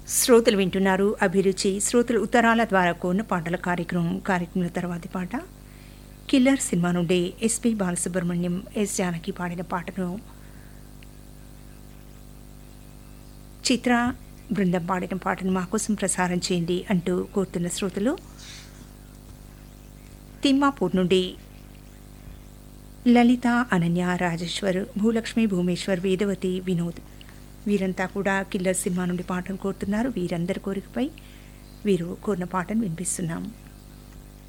శ్రోతలు వింటున్నారు అభిరుచి శ్రోతలు ఉత్తరాల ద్వారా కోరిన పాటల కార్యక్రమం కార్యక్రమం తర్వాతి పాట కిల్లర్ సినిమా నుండి ఎస్పి బాలసుబ్రహ్మణ్యం ఎస్ జానకి పాడిన పాటను చిత్ర బృందం పాడిన పాటను మా కోసం ప్రసారం చేయండి అంటూ కోరుతున్న శ్రోతలు తిమ్మాపూర్ నుండి లలిత అనన్య రాజేశ్వర్ భూలక్ష్మి భూమేశ్వర్ వేదవతి వినోద్ వీరంతా కూడా కిల్లర్ సినిమా నుండి పాటను కోరుతున్నారు వీరందరి కోరికపై వీరు కోరిన పాటను వినిపిస్తున్నాం